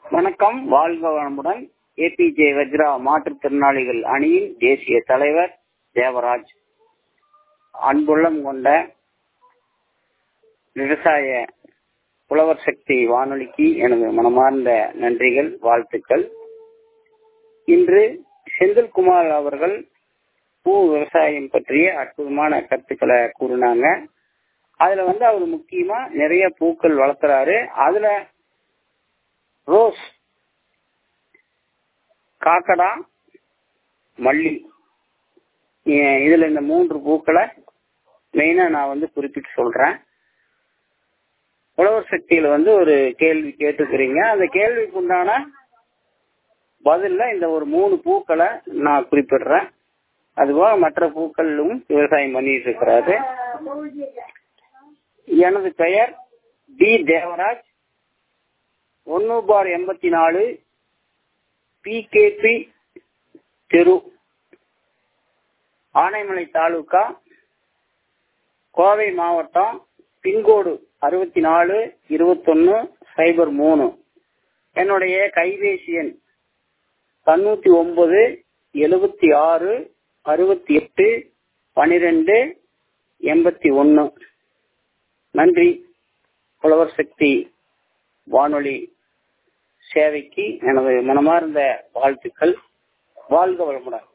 வணக்கம் வாழ்க வளமுடன் ஏபிஜே வஜ்ரா மாற்றுத்திறனாளிகள் அணியின் தேசிய தலைவர் தேவராஜ் அன்புள்ளம் கொண்ட விவசாய புலவர் சக்தி வானொலிக்கு எனது மனமார்ந்த நன்றிகள் வாழ்த்துக்கள் இன்று செந்தில்குமார் அவர்கள் பூ விவசாயம் பற்றிய அற்புதமான கருத்துக்களை கூறினாங்க அதுல வந்து அவர் முக்கியமா நிறைய பூக்கள் வளர்த்துறாரு அதுல ரோஸ் காக்கடா மல்லி இ- இதுல இந்த மூன்று பூக்களை மெயினா நான் வந்து குறிப்பிட்டு சொல்றேன் உழவர் சக்தியில வந்து ஒரு கேள்வி கேட்டுக்கிறீங்க அந்த கேள்விக்கு உண்டான பதில்ல இந்த ஒரு மூணு பூக்களை நான் குறிப்பிடுறேன் அதுபோக மற்ற பூக்களும் விவசாயம் பண்ணிட்டு இருக்கிறாரு எனது பெயர் டி தேவராஜ் ஒன்னு பார் எண்பத்தி நாலு பிகேபி தெரு ஆனைமலை தாலுகா கோவை மாவட்டம் பின்கோடு அறுபத்தி நாலு இருபத்தொன்னு சைபர் மூணு என்னுடைய கைபேசி எண் தொண்ணூத்தி ஒன்பது எழுபத்தி ஆறு அறுபத்தி எட்டு பனிரெண்டு எண்பத்தி ஒன்னு நன்றி புலவர் சக்தி வானொலி சேவைக்கு எனது மனமார்ந்த வாழ்த்துக்கள் வாழ்க வளமுடன்